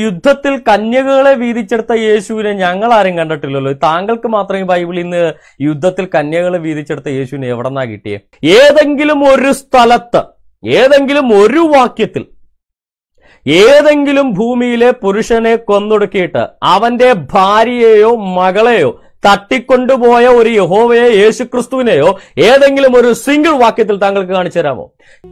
യുദ്ധത്തിൽ കന്യകകളെ വീതിച്ചെടുത്ത യേശുവിനെ ഞങ്ങൾ ആരും കണ്ടിട്ടില്ലല്ലോ താങ്കൾക്ക് മാത്രമേ ബൈബിളിൽ നിന്ന് യുദ്ധത്തിൽ കന്യകകളെ വീതിച്ചെടുത്ത യേശുവിനെ എവിടെന്നാ കിട്ടിയേ ഏതെങ്കിലും ഒരു സ്ഥലത്ത് ഏതെങ്കിലും ഒരു വാക്യത്തിൽ ഏതെങ്കിലും ഭൂമിയിലെ പുരുഷനെ കൊന്നൊടുക്കിയിട്ട് അവന്റെ ഭാര്യയെയോ മകളെയോ തട്ടിക്കൊണ്ടുപോയ ഒരു യഹോവയെ യേശുക്രിസ്തുവിനെയോ ഏതെങ്കിലും ഒരു സിംഗിൾ വാക്യത്തിൽ താങ്കൾക്ക് കാണിച്ചു തരാമോ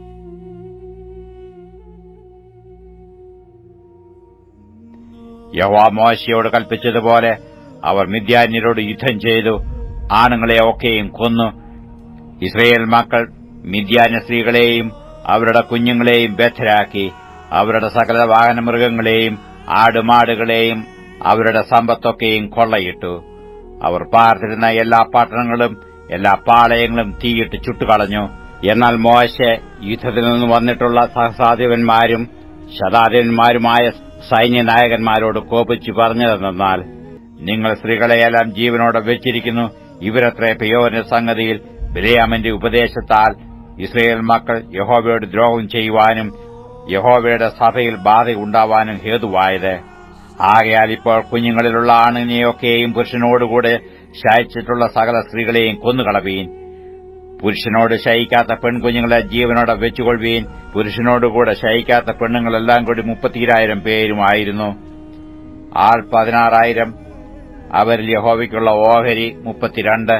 യഹോവ മോശയോട് കൽപ്പിച്ചതുപോലെ അവർ മിദ്യാന്യരോട് യുദ്ധം ചെയ്തു ആണുങ്ങളെ ഒക്കെയും കൊന്നു ഇസ്രയേൽ മക്കൾ മിദ്യാന്യ സ്ത്രീകളെയും അവരുടെ കുഞ്ഞുങ്ങളെയും ബദ്ധരാക്കി അവരുടെ സകല വാഹനമൃഗങ്ങളെയും ആടുമാടുകളെയും അവരുടെ സമ്പത്തൊക്കെയും കൊള്ളയിട്ടു അവർ പാർത്തിരുന്ന എല്ലാ പട്ടണങ്ങളും എല്ലാ പാളയങ്ങളും തീയിട്ട് ചുട്ടുകളഞ്ഞു എന്നാൽ മോശെ യുദ്ധത്തിൽ നിന്ന് വന്നിട്ടുള്ള സഹസാധിപന്മാരും ശതാധിപന്മാരുമായ സൈന്യനായകന്മാരോട് കോപിച്ചു പറഞ്ഞതെന്നാൽ നിങ്ങൾ സ്ത്രീകളെയെല്ലാം ജീവനോടെ വെച്ചിരിക്കുന്നു ഇവരത്ര പെയോറിന്റെ സംഗതിയിൽ ബിലയാമിന്റെ ഉപദേശത്താൽ ഇസ്രയേൽ മക്കൾ യഹോവയോട് ദ്രോഹം ചെയ്യുവാനും യഹോവയുടെ സഭയിൽ ബാധയുണ്ടാവാനും ഹേതുവായത് ആകയാൽ ഇപ്പോൾ കുഞ്ഞുങ്ങളിലുള്ള ആണിനെയൊക്കെയും പുരുഷനോടുകൂടെ ശയിച്ചിട്ടുള്ള സകല സ്ത്രീകളെയും കൊന്നുകളവീൻ പുരുഷനോട് ശയിക്കാത്ത പെൺകുഞ്ഞുങ്ങളെ ജീവനോടെ വെച്ചുകൊള്ളുവീൻ പുരുഷനോടുകൂടെ ശയിക്കാത്ത പെണ്ണുങ്ങളെല്ലാം കൂടി മുപ്പത്തിരായിരം പേരുമായിരുന്നു ആൾ പതിനാറായിരം അവരിൽ യഹോവയ്ക്കുള്ള ഓഹരി മുപ്പത്തിരണ്ട്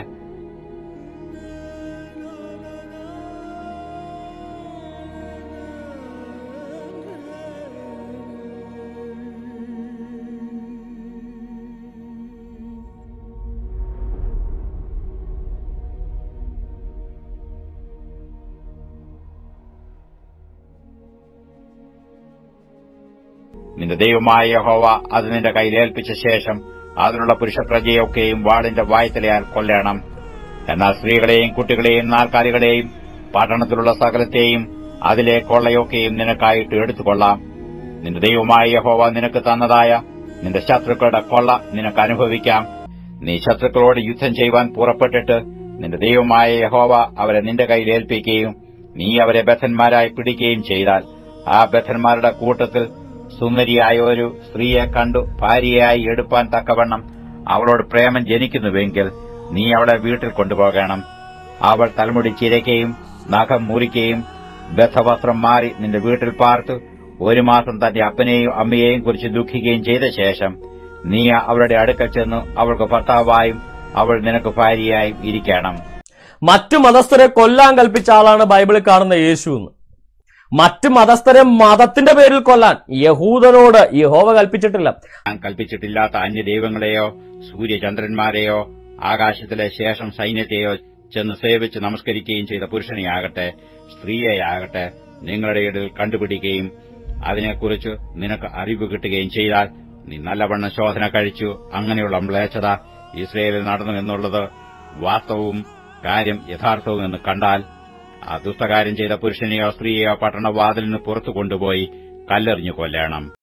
നിന്റെ ദൈവമായ യഹോവ അത് നിന്റെ കയ്യിലേൽപ്പിച്ച ശേഷം അതിനുള്ള പുരുഷപ്രജയൊക്കെയും വാളിന്റെ വായ്ത്തലയാൽ കൊല്ലണം എന്നാൽ സ്ത്രീകളെയും കുട്ടികളെയും നാൽക്കാലികളെയും പട്ടണത്തിലുള്ള സകലത്തെയും അതിലെ കൊള്ളയൊക്കെയും നിനക്കായിട്ട് എടുത്തുകൊള്ളാം നിന്റെ ദൈവമായ യഹോവ നിനക്ക് തന്നതായ നിന്റെ ശത്രുക്കളുടെ കൊള്ള നിനക്ക് അനുഭവിക്കാം നീ ശത്രുക്കളോട് യുദ്ധം ചെയ്യുവാൻ പുറപ്പെട്ടിട്ട് നിന്റെ ദൈവമായ യഹോവ അവരെ നിന്റെ കയ്യിൽ ഏൽപ്പിക്കുകയും നീ അവരെ ബദ്ധന്മാരായി പിടിക്കുകയും ചെയ്താൽ ആ ബദ്ധന്മാരുടെ കൂട്ടത്തിൽ സുന്ദരിയായ ഒരു സ്ത്രീയെ കണ്ടു ഭാര്യയായി എടുപ്പാൻ തക്കവണ്ണം അവളോട് പ്രേമം ജനിക്കുന്നുവെങ്കിൽ നീ അവളെ വീട്ടിൽ കൊണ്ടുപോകണം അവൾ തലമുടി ചിരയ്ക്കുകയും നഖം മുറിക്കുകയും ബദ്ധവസ്ത്രം മാറി നിന്റെ വീട്ടിൽ പാർത്തു ഒരു മാസം തന്റെ അപ്പനെയും അമ്മയെയും കുറിച്ച് ദുഃഖിക്കുകയും ചെയ്ത ശേഷം നീ അവളുടെ അടുക്കൽ ചെന്നു അവൾക്ക് ഭർത്താവായും അവൾ നിനക്ക് ഭാര്യയായും ഇരിക്കണം മറ്റു മതസ്ഥരെ കൊല്ലാൻ കൽപ്പിച്ച ആളാണ് ബൈബിളിൽ കാണുന്ന യേശു എന്ന് മറ്റു മതസ്ഥരെ മതത്തിന്റെ പേരിൽ കൊല്ലാൻ യഹൂദനോട് യഹോവ കൽപ്പിച്ചിട്ടില്ല ഞാൻ കൽപ്പിച്ചിട്ടില്ലാത്ത അന്യദൈവങ്ങളെയോ സൂര്യചന്ദ്രന്മാരെയോ ആകാശത്തിലെ ശേഷം സൈന്യത്തെയോ ചെന്ന് സേവിച്ച് നമസ്കരിക്കുകയും ചെയ്ത പുരുഷനെയാകട്ടെ സ്ത്രീയെയാകട്ടെ നിങ്ങളുടെ ഇടയിൽ കണ്ടുപിടിക്കുകയും അതിനെക്കുറിച്ച് നിനക്ക് അറിവ് കിട്ടുകയും ചെയ്താൽ നീ നല്ലവണ്ണം ശോധന കഴിച്ചു അങ്ങനെയുള്ള മ്ലേച്ഛത ഇസ്രയേലിൽ നടന്നു എന്നുള്ളത് വാസ്തവവും കാര്യം യഥാർത്ഥവും എന്ന് കണ്ടാൽ ആ ദുഷ്ടകാര്യം ചെയ്ത പുരുഷനെയോ സ്ത്രീയെയോ പട്ടണവാതിലിന് പുറത്തു കൊണ്ടുപോയി കല്ലെറിഞ്ഞു കൊല്ലണം